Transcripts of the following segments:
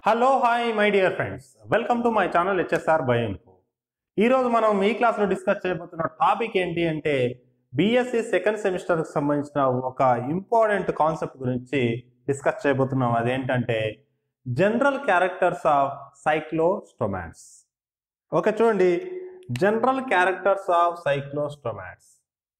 hello hi my dear friends welcome to my channel HSR bioinfo ఈరోజు మనం మీ క్లాస్లో discuss చేయబోతున్న టాపిక్ ఏంటి అంటే బీఎస్సీ సెకండ్ సెమిస్టర్కి సంబంధించిన ఒక ఇంపార్టెంట్ కాన్సెప్ట్ గురించి డిస్కస్ చేయబోతున్నాం అదేంటంటే general characters of cyclostomates okay చూడండి general characters of cyclostomates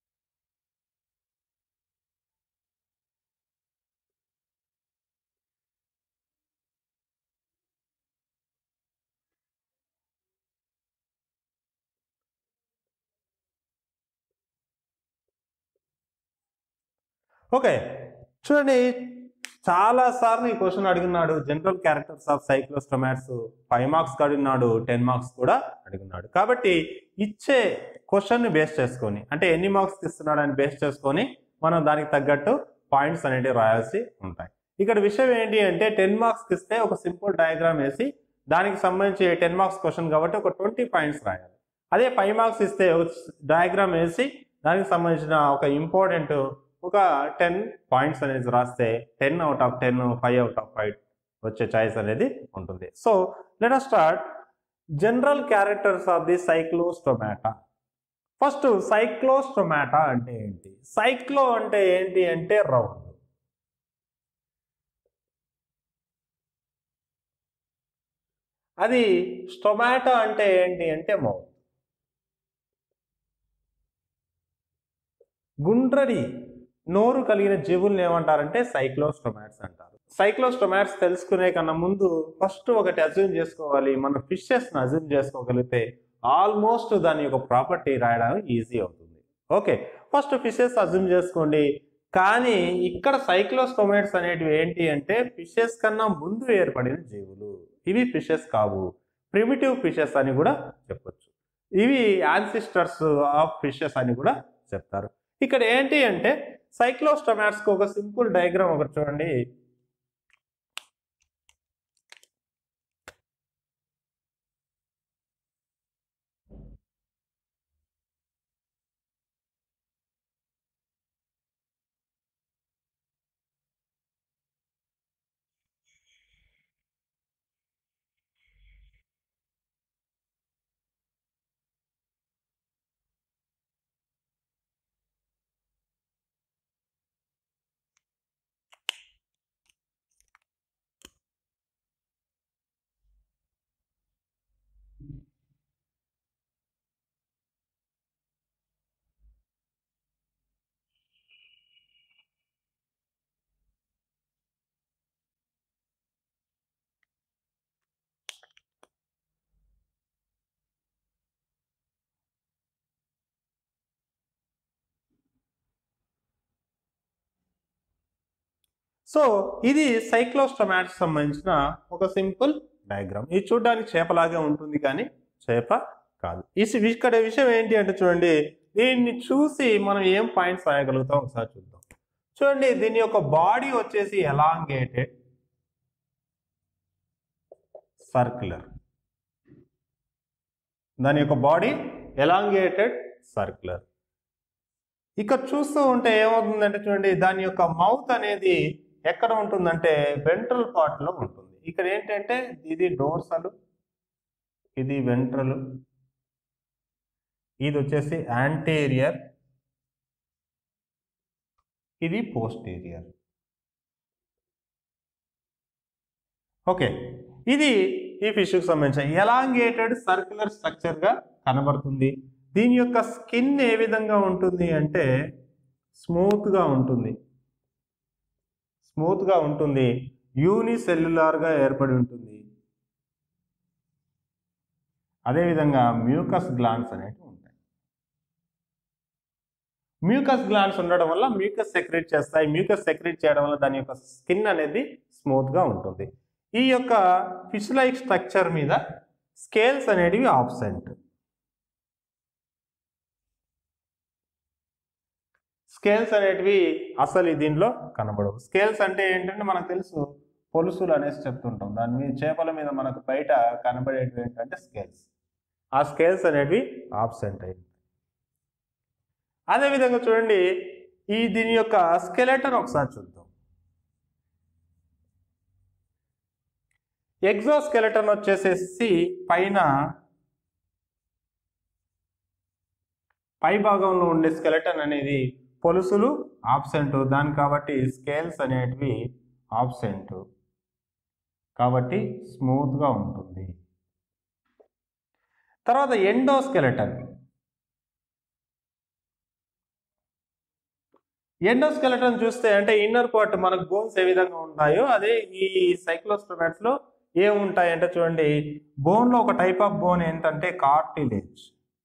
okay చూడండి చాలా సార్లు ఈ క్వశ్చన్ అడిగినాడు general characters of cyclostomates five marks అడిగినాడు టెన్ మార్క్స్ కూడా అడిగినాడు కాబట్టి ఇచ్చే క్వశ్చన్ ని బేస్ చేసుకొని అంటే ఎన్ని మార్క్స్ ఇస్తున్నాడు అని బేస్ చేసుకొని మనం దానికి తగ్గట్టు పాయింట్స్ అనేటివి రాయాల్సి ఉంటాయి ఇక్కడ విషయం ఏంటి అంటే టెన్ మార్క్స్ ఇస్తే ఒక సింపుల్ డయాగ్రామ్ వేసి దానికి సంబంధించి టెన్ మార్క్స్ క్వశ్చన్ కాబట్టి ఒక ట్వంటీ పాయింట్స్ రాయాలి అదే ఫైవ్ మార్క్స్ ఇస్తే ఒక డయాగ్రామ్ వేసి దానికి సంబంధించిన ఒక ఇంపార్టెంట్ ఒక టెన్ పాయింట్స్ అనేది రాస్తే ten out of ten five out of five వచ్చే చాయిస్ అనేది ఉంటుంది so let start general characters of the cyclostomata first cyclostomata అంటే ఏంటి సైక్లో అంటే ఏంటి అంటే రౌండ్ అది స్టొమాటో అంటే ఏంటి అంటే మౌత్ గుండ్రని నోరు కలిగిన జీవుల్ని ఏమంటారంటే సైక్లోస్టొమాట్స్ అంటారు సైక్లోస్టొమాట్స్ తెలుసుకునే కన్నా ముందు ఫస్ట్ ఒకటి అజ్యూమ్ చేసుకోవాలి మన ఫిషెస్ని అజ్యూమ్ చేసుకోగలిగితే ఆల్మోస్ట్ దాని యొక్క ప్రాపర్టీ రాయడం ఈజీ అవుతుంది ఓకే ఫస్ట్ ఫిషెస్ అజ్యూమ్ చేసుకోండి కానీ ఇక్కడ సైక్లోస్టొమాట్స్ అనేటివి ఏంటి అంటే ఫిషెస్ కన్నా ముందు ఏర్పడిన జీవులు ఇవి ఫిషెస్ కావు ప్రిమిటివ్ ఫిషెస్ అని కూడా చెప్పొచ్చు ఇవి యాన్సిస్టర్స్ ఆఫ్ ఫిషెస్ అని కూడా చెప్తారు ఇక్కడ ఏంటి అంటే సైక్లోస్టొమాట్స్కి ఒక సింపుల్ డయాగ్రామ్ ఒకటి చూడండి సో ఇది సైక్లోస్టొమాట్స్ సంబంధించిన ఒక సింపుల్ డయాగ్రామ్ ఇది చూడడానికి చేపలాగే ఉంటుంది కానీ చేప కాదు ఈ సి- ఇక్కడ విషయం ఏంటి అంటే చూడండి దీన్ని చూసి మనం ఏం పాయింట్స్ రాయగలుగుతాం ఒకసారి చూద్దాం చూడండి దీని యొక్క బాడీ వచ్చేసి ఎలాంగేటెడ్ సర్క్యులర్ దాని యొక్క బాడీ ఎలాంగేటెడ్ సర్క్యులర్ ఇక్కడ చూస్తూ ఉంటే ఏమవుతుందంటే చూడండి దాని యొక్క మౌత్ అనేది ఎక్కడ ఉంటుందంటే వెంట్రల్ పార్ట్ లో ఉంటుంది ఇక్కడ ఏంటంటే ఇది డోర్సల్ ఇది వెంట్రల్ ఇది వచ్చేసి యాంటీరియర్ ఇది పోస్టీరియర్ ఓకే ఇది ఈ ఫిష్కి సంబంధించిన ఎలాంగేటెడ్ సర్క్యులర్ స్ట్రక్చర్ గా కనబడుతుంది దీని యొక్క స్కిన్ ఏ విధంగా ఉంటుంది అంటే స్మూత్ గా ఉంటుంది స్మూత్ గా ఉంటుంది యూనిసెల్యులార్ గా ఏర్పడి ఉంటుంది అదేవిధంగా మ్యూకస్ గ్లాండ్స్ అనేవి ఉంటాయి మ్యూకస్ గ్లాండ్స్ ఉండడం వల్ల మ్యూకస్ సెక్రెట్ చేస్తాయి మ్యూకస్ సెక్రెట్ చేయడం వల్ల దాని యొక్క స్కిన్ అనేది స్మూత్ గా ఉంటుంది ఈ యొక్క ఫిష్ లైక్ స్ట్రక్చర్ మీద స్కేల్స్ అనేటివి ఆబ్సెంట్ స్కేల్స్ అనేటివి అసలు దీనిలో కనబడవు స్కేల్స్ అంటే ఏంటంటే మనకు తెలుసు పొలుసులు అనేసి చెప్తుంటాం దాని మీద చేపల మీద మనకు బయట కనబడేటివి ఏంటంటే స్కేల్స్ ఆ స్కేల్స్ అనేటివి ఆబ్సెంట్ అయింది అదేవిధంగా చూడండి ఈ దీని యొక్క స్కెలెటన్ ఒకసారి చూద్దాం ఎగ్జోస్కెలటన్ వచ్చేసేసి పైన పై భాగంలో ఉండే స్కెలటన్ అనేది పొలుసులు ఆబ్సెంట్ దాని కాబట్టి స్కేల్స్ అనేటివి ఆబ్సెంట్ కాబట్టి స్మూత్గా ఉంటుంది తర్వాత ఎండోస్కెలటన్ ఎండోస్కెలటన్ చూస్తే అంటే ఇన్నర్ పార్ట్ మనకు బోన్స్ ఏ విధంగా ఉంటాయో అదే ఈ సైక్లోస్టోమాట్స్ లో ఏముంటాయి అంటే చూడండి బోన్ లో ఒక టైప్ ఆఫ్ బోన్ ఏంటంటే కార్టిలేజ్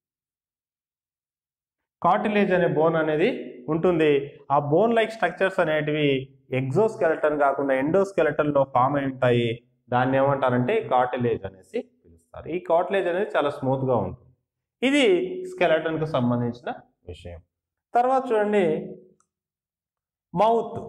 కార్టిలేజ్ అనే బోన్ అనేది ఉంటుంది ఆ బోన్ లైక్ స్ట్రక్చర్స్ అనేటివి ఎగ్జోస్కెలటన్ కాకుండా ఎండోస్కెలటన్ లో ఫామ్ అయి ఉంటాయి దాన్ని ఏమంటారంటే కార్టిలేజ్ అనేసి పిలుస్తారు ఈ కార్టిలేజ్ అనేది చాలా స్మూత్ గా ఉంటుంది ఇది స్కెలటన్ కు సంబంధించిన విషయం తర్వాత చూడండి మౌత్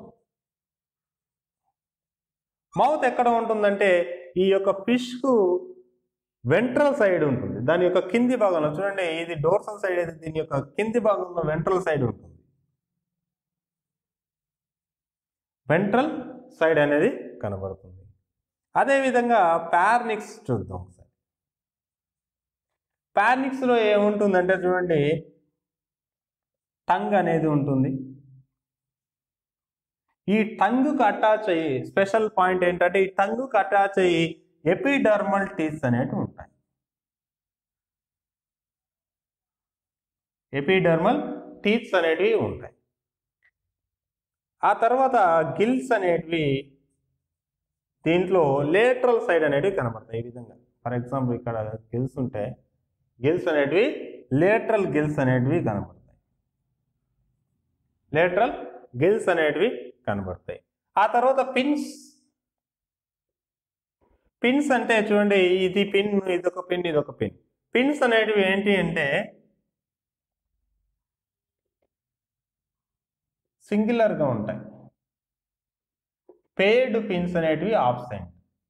మౌత్ ఎక్కడ ఉంటుందంటే ఈ యొక్క ఫిష్ కు వెంట్రల్ సైడ్ ఉంటుంది దాని యొక్క కింది భాగంలో చూడండి ఇది డోర్సల్ సైడ్ అయితే దీని యొక్క కింది భాగంలో వెంట్రల్ సైడ్ ఉంటుంది వెంట్రల్ సైడ్ అనేది కనబడుతుంది అదేవిధంగా పార్నిక్స్ చూద్దాం ఒకసారి పార్నిక్స్ లో ఏముంటుందంటే చూడండి టంగ్ అనేది ఉంటుంది ఈ టంగుకు అటాచ్ అయ్యి స్పెషల్ పాయింట్ ఏంటంటే ఈ టంగుకు అటాచ్ అయ్యి ఎపిడర్మల్ టీత్స్ అనేటివి ఉంటాయి ఎపిడర్మల్ టీత్స్ అనేటివి ఉంటాయి ఆ తర్వాత గిల్స్ అనేటివి దీంట్లో లేటరల్ సైడ్ అనేటివి కనబడతాయి ఈ విధంగా ఫర్ ఎగ్జాంపుల్ ఇక్కడ గిల్స్ ఉంటే గిల్స్ అనేటివి లేటరల్ గిల్స్ అనేటివి కనబడతాయి లేటరల్ గిల్స్ అనేటివి కనబడతాయి ఆ తర్వాత పిన్స్ పిన్స్ అంటే చూడండి ఇది పిన్ ఇది ఒక పిన్ ఇది ఒక పిన్ పిన్స్ అనేటివి ఏంటి అంటే సింగులర్గా ఉంటాయి పేడ్ పిన్స్ అనేటివి ఆబ్సెంట్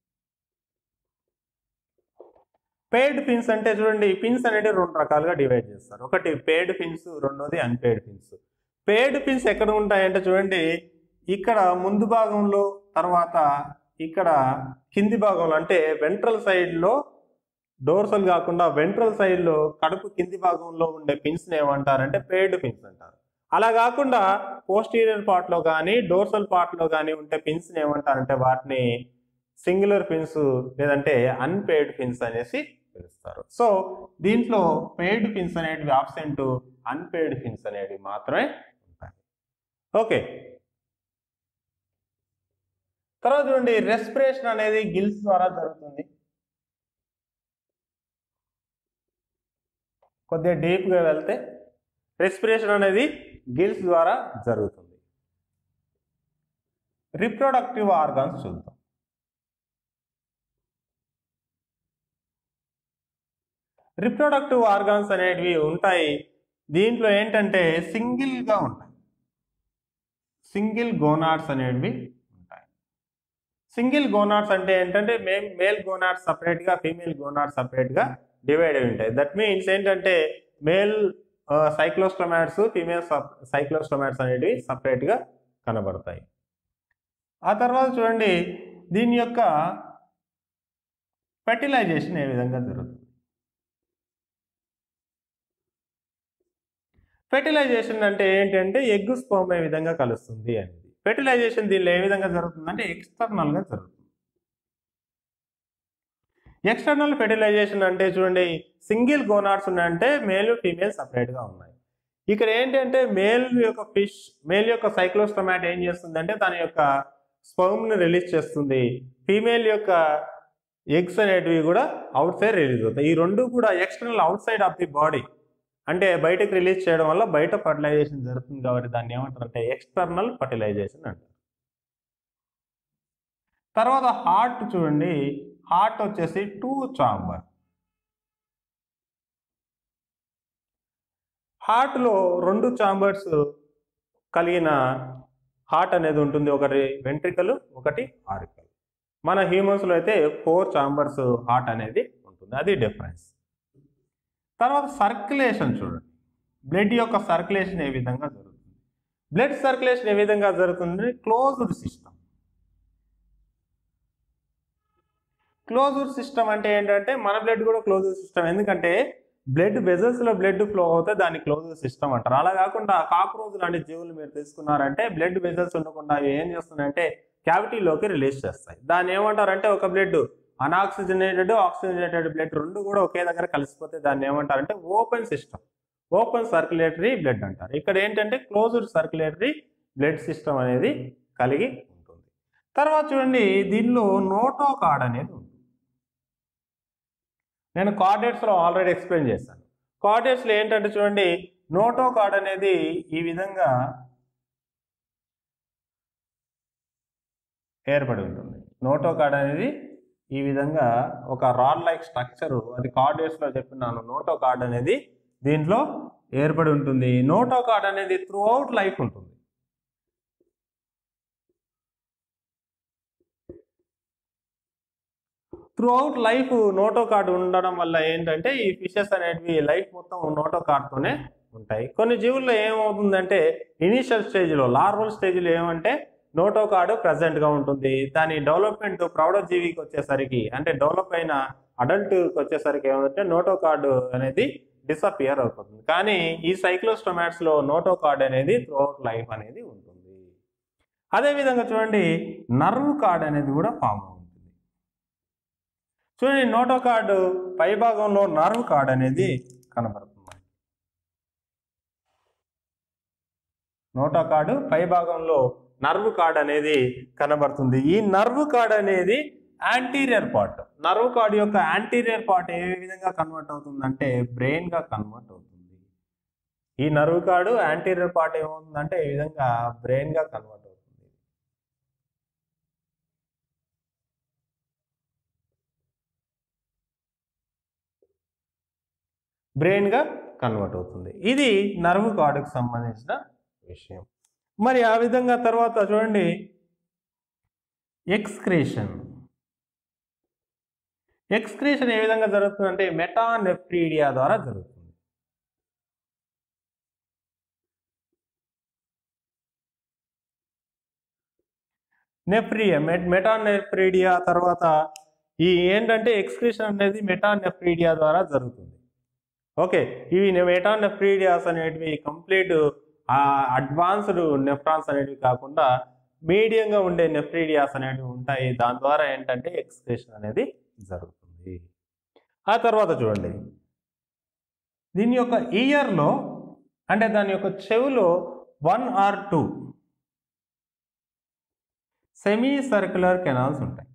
పేడ్ పిన్స్ అంటే చూడండి పిన్స్ అనేటివి రెండు రకాలుగా డివైడ్ చేస్తారు ఒకటి పేడ్ పిన్స్ రెండోది అన్పేడ్ పిన్స్ పేడ్ పిన్స్ ఎక్కడ ఉంటాయంటే చూడండి ఇక్కడ ముందు భాగంలో తర్వాత ఇక్కడ కింది భాగంలో అంటే వెంట్రల్ సైడ్లో డోర్సల్ కాకుండా వెంట్రల్ సైడ్లో కడుపు కింది భాగంలో ఉండే పిన్స్ని ఏమంటారంటే పేడ్ పిన్స్ అంటారు అలా కాకుండా పోస్టీరియర్ పార్ట్లో కానీ డోర్సల్ పార్ట్లో కానీ ఉంటే పిన్స్ని ఏమంటారంటే వాటిని సింగులర్ పిన్స్ లేదంటే అన్పేడ్ పిన్స్ అనేసి పిలుస్తారు సో దీంట్లో పెయిడ్ పిన్స్ అనేటివి ఆబ్సెంట్ అన్పేడ్ పిన్స్ అనేటివి మాత్రమే ఉంటాయి ఓకే తర్వాత చూడండి రెస్పిరేషన్ అనేది గిల్స్ ద్వారా జరుగుతుంది కొద్దిగా డీప్గా వెళ్తే రెస్పిరేషన్ అనేది గిల్స్ ద్వారా జరుగుతుంది రిప్రొడక్టివ్ ఆర్గాన్స్ చూద్దాం రిప్రొడక్టివ్ ఆర్గాన్స్ అనేటివి ఉంటాయి దీంట్లో ఏంటంటే సింగిల్గా ఉంటాయి సింగిల్ గోనాడ్స్ అనేటివి ఉంటాయి సింగిల్ గోనాడ్స్ అంటే ఏంటంటే మేల్ మేల్ గోనాడ్స్ సపరేట్గా ఫీమేల్ గోనాడ్స్ సపరేట్గా డివైడ్ అయి ఉంటాయి దట్ మీన్స్ ఏంటంటే మేల్ సైక్లోస్టొమాట్స్ ఫీమేల్ సైక్లోస్టొమాట్స్ అనేటివి సపరేట్గా కనబడతాయి ఆ తర్వాత చూడండి దీని యొక్క ఫెర్టిలైజేషన్ ఏ విధంగా జరుగుతుంది ఫెర్టిలైజేషన్ అంటే ఏంటంటే ఎగ్ స్పోమ్ ఏ విధంగా కలుస్తుంది అనేది ఫెర్టిలైజేషన్ దీనిలో ఏ విధంగా జరుగుతుంది అంటే ఎక్స్టర్నల్గా జరుగుతుంది ఎక్స్టర్నల్ ఫెర్టిలైజేషన్ అంటే చూడండి సింగిల్ గోనార్డ్స్ ఉన్నాయంటే మేల్ ఫీమేల్ సపరేట్గా ఉన్నాయి ఇక్కడ ఏంటంటే మేల్ యొక్క ఫిష్ మేల్ యొక్క సైక్లోస్టొమాట్ ఏం చేస్తుంది అంటే తన యొక్క స్పర్మ్ని రిలీజ్ చేస్తుంది ఫీమేల్ యొక్క ఎగ్స్ అనేటివి కూడా అవుట్ సైడ్ రిలీజ్ అవుతాయి ఈ రెండు కూడా external outside of the body అంటే బయటకు రిలీజ్ చేయడం వల్ల బయట ఫర్టిలైజేషన్ జరుగుతుంది కాబట్టి దాన్ని ఏమంటారు అంటే ఎక్స్టర్నల్ ఫర్టిలైజేషన్ అంటారు తర్వాత హార్ట్ చూడండి హార్ట్ వచ్చేసి టూ చాంబర్ హార్ట్లో రెండు చాంబర్స్ కలిగిన హార్ట్ అనేది ఉంటుంది ఒకటి వెంట్రికల్ ఒకటి ఆరికల్ మన హ్యూమన్స్లో అయితే ఫోర్ చాంబర్స్ హార్ట్ అనేది ఉంటుంది అది డిఫరెన్స్ తర్వాత సర్క్యులేషన్ చూడండి బ్లడ్ యొక్క సర్క్యులేషన్ ఏ విధంగా జరుగుతుంది బ్లడ్ సర్క్యులేషన్ ఏ విధంగా జరుగుతుంది క్లోజ్డ్ సిస్టమ్ క్లోజ్డ్ సిస్టమ్ అంటే ఏంటంటే మన బ్లడ్ కూడా క్లోజ్డ్ సిస్టమ్ ఎందుకంటే బ్లడ్ వెజల్స్ లో బ్లడ్ ఫ్లో అవుతే దాన్ని క్లోజ్డ్ సిస్టమ్ అంటారు అలా కాకుండా కాక్రోజ్ లాంటి జీవులు మీరు తీసుకున్నారంటే బ్లడ్ వెజల్స్ ఉండకుండా అవి ఏం చేస్తున్నాయంటే క్యావిటీలోకి రిలీజ్ చేస్తాయి దాన్ని ఏమంటారంటే ఒక బ్లడ్ అనాక్సిజనేటెడ్ ఆక్సిజనేటెడ్ బ్లడ్ రెండు కూడా ఒకే దగ్గర కలిసిపోతే దాన్ని ఏమంటారంటే open system open circulatory blood అంటారు ఇక్కడ ఏంటంటే క్లోజ్డ్ సర్క్యులేటరీ బ్లడ్ సిస్టమ్ అనేది కలిగి ఉంటుంది తర్వాత చూడండి దీనిలో నోటో కార్డ్ అనేది ఉంది నేను కార్డేట్స్లో ఆల్రెడీ ఎక్స్ప్లెయిన్ చేశాను కార్డేట్స్లో ఏంటంటే చూడండి నోటో కార్డ్ అనేది ఈ విధంగా ఏర్పడి ఉంటుంది నోటో కార్డ్ అనేది ఈ విధంగా ఒక రాడ్ లైక్ స్ట్రక్చర్ అది కార్డేట్స్లో చెప్పినాను నోటో కార్డ్ అనేది దీంట్లో ఏర్పడి ఉంటుంది నోటో కార్డ్ అనేది త్రూ అవుట్ లైఫ్ ఉంటుంది throughout life notochord ఉండడం వల్ల ఏంటంటే ఈ ఫిషెస్ అనేటివి లైఫ్ మొత్తం నోటో కార్డ్తోనే ఉంటాయి కొన్ని జీవుల్లో ఏమవుతుందంటే ఇనీషియల్ స్టేజ్లో లార్వల్ స్టేజ్లో ఏమంటే నోటో కార్డు ప్రజెంట్గా ఉంటుంది దాని డెవలప్మెంట్ ప్రౌఢజీవికి వచ్చేసరికి అంటే డెవలప్ అయిన అడల్ట్కి వచ్చేసరికి ఏమంటే నోటో కార్డు అనేది డిసపియర్ అవుతుంది కానీ ఈ సైక్లోస్టొమాట్స్లో నోటో కార్డ్ అనేది త్రూ అవుట్ లైఫ్ అనేది ఉంటుంది అదేవిధంగా చూడండి నర్వ్ కార్డ్ అనేది కూడా ఫామ్ అవుతుంది చూడండి నోటో కార్డు పై భాగంలో నర్వ్ కార్డ్ అనేది కనబడుతుంది నోటో కార్డు పై భాగంలో నర్వ్ కార్డ్ అనేది కనబడుతుంది ఈ నర్వ్ కార్డ్ అనేది యాంటీరియర్ పార్ట్ నర్వ్ కార్డ్ యొక్క యాంటీరియర్ పార్ట్ ఏ విధంగా కన్వర్ట్ అవుతుందంటే బ్రెయిన్ గా కన్వర్ట్ అవుతుంది ఈ నర్వ్ కార్డు యాంటీరియర్ పార్ట్ ఏమవుతుందంటే ఈ విధంగా బ్రెయిన్ గా కన్వర్ట్ అవుతుంది బ్రెయిన్ గా కన్వర్ట్ అవుతుంది ఇది నర్వ్ కార్డుకు సంబంధించిన విషయం మరి ఆ విధంగా తర్వాత చూడండి ఎక్స్క్రేషన్ ఎక్స్క్రేషన్ ఏ విధంగా జరుగుతుందంటే మెటానెఫ్రీడియా ద్వారా జరుగుతుంది నెఫ్రియా మెట్ మెటానెఫ్రీడియా తర్వాత ఈ ఏంటంటే ఎక్స్క్రేషన్ అనేది మెటానెఫ్రీడియా ద్వారా జరుగుతుంది ఓకే ఇవి మెటానెఫ్రీడియాస్ అనేటివి కంప్లీట్ అడ్వాన్స్డ్ నెఫ్రాన్స్ అనేటివి కాకుండా మీడియంగా ఉండే నెఫ్రీడియాస్ అనేటివి ఉంటాయి దాని ద్వారా ఏంటంటే ఎక్స్క్రేషన్ అనేది జరుగుతుంది ఆ తర్వాత చూడండి దీని యొక్క ఇయర్లో అంటే దాని యొక్క చెవిలో one or two semi circular canals ఉంటాయి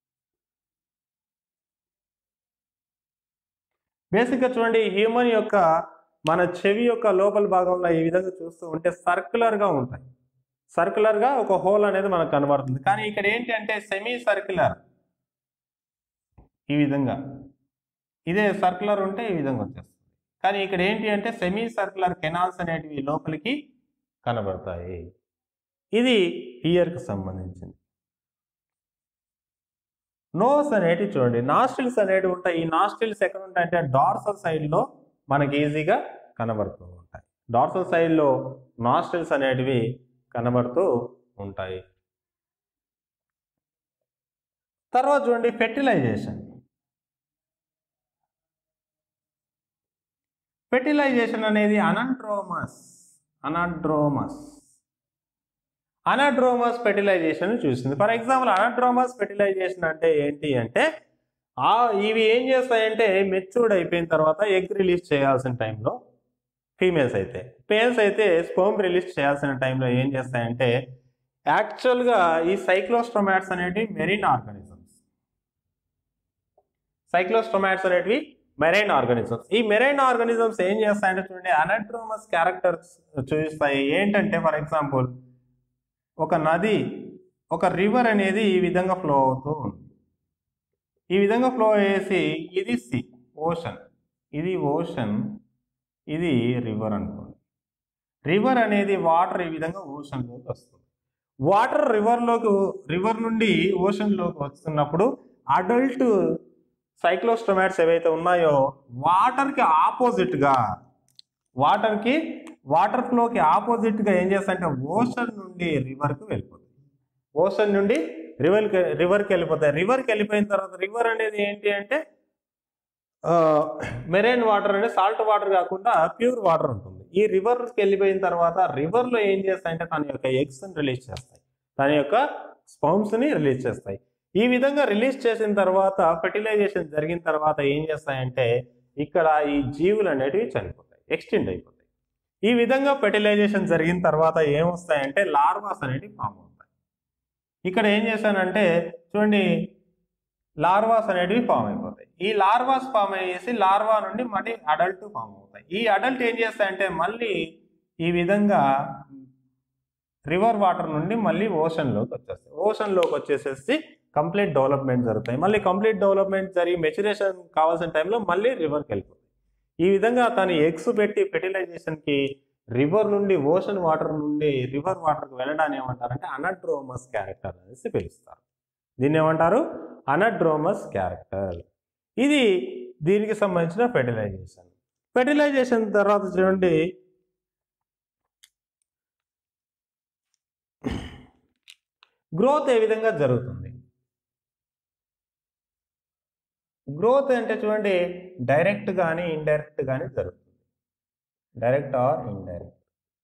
బేసిక్గా చూడండి హ్యూమన్ యొక్క మన చెవి యొక్క లోపల భాగంలో ఈ విధంగా చూస్తూ ఉంటే సర్క్యులర్గా ఉంటాయి సర్క్యులర్గా ఒక హోల్ అనేది మనకు కనబడుతుంది కానీ ఇక్కడ ఏంటి అంటే సెమీ సర్క్యులర్ ఈ విధంగా ఇదే సర్క్యులర్ ఉంటే ఈ విధంగా వచ్చేస్తుంది కానీ ఇక్కడ ఏంటి అంటే సెమీ సర్క్యులర్ కెనాల్స్ అనేటివి లోపలికి కనబడతాయి ఇది ఇయర్కి సంబంధించింది నోస్ అనేటివి చూడండి నాస్ట్రిల్స్ అనేటివి ఉంటాయి ఈ నాస్ట్రిల్స్ ఎక్కడ ఉంటాయి అంటే డార్సల్ సైడ్లో మనకి ఈజీగా కనబడుతూ ఉంటాయి డార్సల్ సైడ్లో నాస్ట్రిల్స్ అనేటివి కనబడుతూ ఉంటాయి తర్వాత చూడండి ఫెర్టిలైజేషన్ ఫెర్టిలైజేషన్ అనేది అనండ్రోమస్ అనాడ్రోమస్ అనాడ్రోమస్ ఫెర్టిలైజేషన్ చూసింది ఫర్ ఎగ్జాంపుల్ అనాడ్రోమస్ ఫెర్టిలైజేషన్ అంటే ఏంటి అంటే ఆ ఇవి ఏం చేస్తాయంటే మెచ్యూర్డ్ అయిపోయిన తర్వాత ఎగ్ రిలీజ్ చేయాల్సిన టైంలో ఫీమేల్స్ అయితే మేల్స్ అయితే స్పోమ్ రిలీజ్ చేయాల్సిన టైంలో ఏం చేస్తాయంటే యాక్చువల్గా ఈ సైక్లోస్టొమాట్స్ అనేటివి మెరీన్ ఆర్గానిజమ్స్ సైక్లోస్టొమాట్స్ అనేటివి మెరైన్ ఆర్గానిజమ్స్ ఈ మెరైన్ ఆర్గానిజమ్స్ ఏం చేస్తాయంటే చూడండి అనడ్రోమస్ క్యారెక్టర్స్ చూపిస్తాయి ఏంటంటే ఫర్ ఎగ్జాంపుల్ ఒక నది ఒక రివర్ అనేది ఈ విధంగా ఫ్లో అవుతూ ఉంది ఈ విధంగా ఫ్లో చేసి ఇది సి ఓషన్ ఇది ఓషన్ ఇది రివర్ అనుకోండి రివర్ అనేది వాటర్ ఈ విధంగా ఓషన్లోకి వస్తుంది వాటర్ రివర్లోకి రివర్ నుండి ఓషన్లోకి వస్తున్నప్పుడు అడల్ట్ సైక్లోస్టొమాట్స్ ఏవైతే ఉన్నాయో వాటర్కి ఆపోజిట్గా వాటర్కి వాటర్ ఫ్లోకి ఆపోజిట్గా ఏం చేస్తాయంటే ఓషన్ నుండి రివర్కి వెళ్ళిపోతుంది ఓషన్ నుండి రివర్కి రివర్కి వెళ్ళిపోతాయి రివర్కి వెళ్ళిపోయిన తర్వాత రివర్ అనేది ఏంటి అంటే మెరైన్ వాటర్ అంటే సాల్ట్ వాటర్ కాకుండా ప్యూర్ వాటర్ ఉంటుంది ఈ రివర్కి వెళ్ళిపోయిన తర్వాత రివర్లో ఏం చేస్తాయంటే తన యొక్క ఎగ్స్ని రిలీజ్ చేస్తాయి తన యొక్క స్పౌమ్స్ని రిలీజ్ చేస్తాయి ఈ విధంగా రిలీజ్ చేసిన తర్వాత ఫెర్టిలైజేషన్ జరిగిన తర్వాత ఏం చేస్తాయంటే ఇక్కడ ఈ జీవులు అనేటివి చనిపోతాయి ఎక్స్టెండ్ అయిపోతాయి ఈ విధంగా ఫెర్టిలైజేషన్ జరిగిన తర్వాత ఏమొస్తాయంటే లార్వాస్ అనేటివి ఫామ్ అవుతాయి ఇక్కడ ఏం చేశానంటే చూడండి లార్వాస్ అనేటివి ఫామ్ అయిపోతాయి ఈ లార్వాస్ ఫామ్ అయ్యేసి లార్వా నుండి మళ్ళీ అడల్ట్ ఫామ్ అవుతాయి ఈ అడల్ట్ ఏం చేస్తాయంటే మళ్ళీ ఈ విధంగా రివర్ వాటర్ నుండి మళ్ళీ ఓషన్లోకి వచ్చేస్తాయి ఓషన్లోకి వచ్చేసేసి కంప్లీట్ డెవలప్మెంట్ జరుగుతాయి మళ్ళీ కంప్లీట్ డెవలప్మెంట్ జరిగి మెచ్యురేషన్ కావాల్సిన టైంలో మళ్ళీ రివర్కి వెళ్ళిపోతాయి ఈ విధంగా తను ఎగ్స్ పెట్టి ఫెర్టిలైజేషన్కి రివర్ నుండి ఓషన్ వాటర్ నుండి రివర్ వాటర్కి వెళ్ళడాన్ని ఏమంటారంటే అనడ్రోమస్ క్యారెక్టర్ అనేసి పిలుస్తారు దీన్ని ఏమంటారు అనడ్రోమస్ క్యారెక్టర్ ఇది దీనికి సంబంధించిన ఫెర్టిలైజేషన్ ఫెర్టిలైజేషన్ తర్వాత చూడండి గ్రోత్ ఏ విధంగా జరుగుతుంది గ్రోత్ అంటే చూడండి డైరెక్ట్ కానీ ఇండైరెక్ట్ కానీ జరుగుతుంది డైరెక్ట్ ఆర్ ఇండైరెక్ట్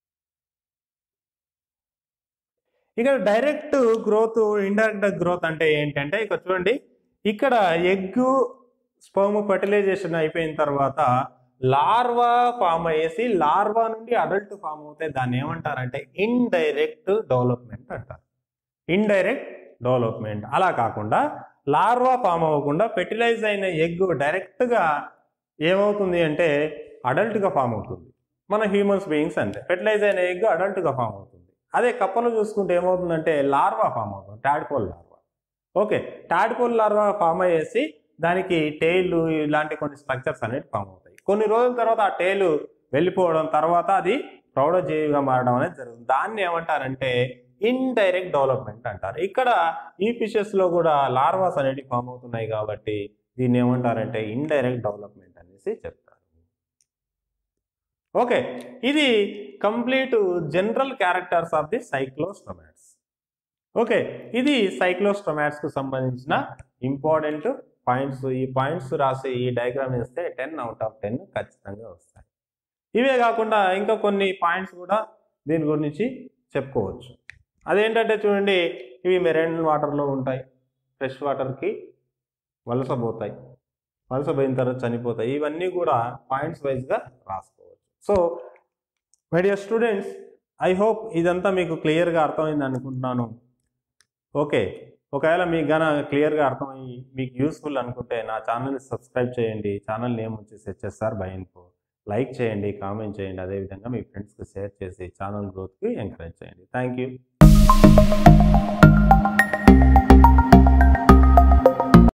ఇక్కడ డైరెక్ట్ గ్రోత్ ఇండైరెక్ట్ గ్రోత్ అంటే ఏంటంటే ఇక్కడ చూడండి ఇక్కడ ఎగ్ స్పర్మ్ ఫర్టిలైజేషన్ అయిపోయిన తర్వాత లార్వా ఫామ్ అయ్యేసి లార్వా నుండి అడల్ట్ ఫామ్ అవుతే దాన్ని ఏమంటారంటే ఇండైరెక్ట్ డెవలప్మెంట్ అంటారు ఇండైరెక్ట్ డెవలప్మెంట్ అలా కాకుండా లార్వా ఫామ్ అవ్వకుండా ఫెర్టిలైజ్ అయిన ఎగ్ డైరెక్ట్గా ఏమవుతుంది అంటే అడల్ట్గా ఫామ్ అవుతుంది మన హ్యూమన్స్ బీయింగ్స్ అంటే ఫెర్టిలైజ్ అయిన ఎగ్ అడల్ట్గా ఫామ్ అవుతుంది అదే కప్పలు చూసుకుంటే ఏమవుతుందంటే లార్వా ఫామ్ అవుతుంది tadpole larva okay tadpole larva form అయ్యేసి దానికి టైల్ ఇలాంటి కొన్ని స్ట్రక్చర్స్ అనేవి ఫామ్ అవుతాయి కొన్ని రోజుల తర్వాత ఆ టైల్ వెళ్ళిపోవడం తర్వాత అది ప్రౌఢజీవిగా మారడం అనేది జరుగుతుంది దాన్ని ఏమంటారంటే ఇండైరెక్ట్ డెవలప్మెంట్ అంటారు ఇక్కడ ఈ ఫిషెస్ లో కూడా లార్వాస్ అనేవి ఫామ్ అవుతున్నాయి కాబట్టి దీన్ని ఏమంటారంటే ఇండైరెక్ట్ డెవలప్మెంట్ అనేసి చెప్తారు ఓకే ఇది complete general characters of the cyclostomates okay ఇది సైక్లోస్టొమాట్స్ కు సంబంధించిన ఇంపార్టెంట్ పాయింట్స్ ఈ పాయింట్స్ రాసి ఈ డయాగ్రామ్ ఇస్తే టెన్ అవుట్ ఆఫ్ టెన్ ఖచ్చితంగా వస్తాయి ఇవే కాకుండా ఇంకా కొన్ని పాయింట్స్ కూడా దీని గురించి చెప్పుకోవచ్చు అదేంటంటే చూడండి ఇవి మెరైన్ వాటర్లో ఉంటాయి ఫ్రెష్ వాటర్కి వలసపోతాయి వలసపోయిన తర్వాత చనిపోతాయి ఇవన్నీ కూడా పాయింట్స్ వైజ్గా రాసుకోవచ్చు so my dear students I hope ఇదంతా మీకు క్లియర్గా అర్థమైంది అనుకుంటున్నాను ఓకే ఒకవేళ మీకు గన క్లియర్గా అర్థమయ్యి మీకు యూస్ఫుల్ అనుకుంటే నా ఛానల్ని సబ్స్క్రైబ్ చేయండి ఛానల్ నేమ్ వచ్చేసి హెచ్ఎస్ఆర్ బై ఇన్ఫో లైక్ చేయండి కామెంట్ చేయండి అదేవిధంగా మీ ఫ్రెండ్స్కి షేర్ చేసి ఛానల్ గ్రోత్కి ఎంకరేజ్ చేయండి థ్యాంక్ యూ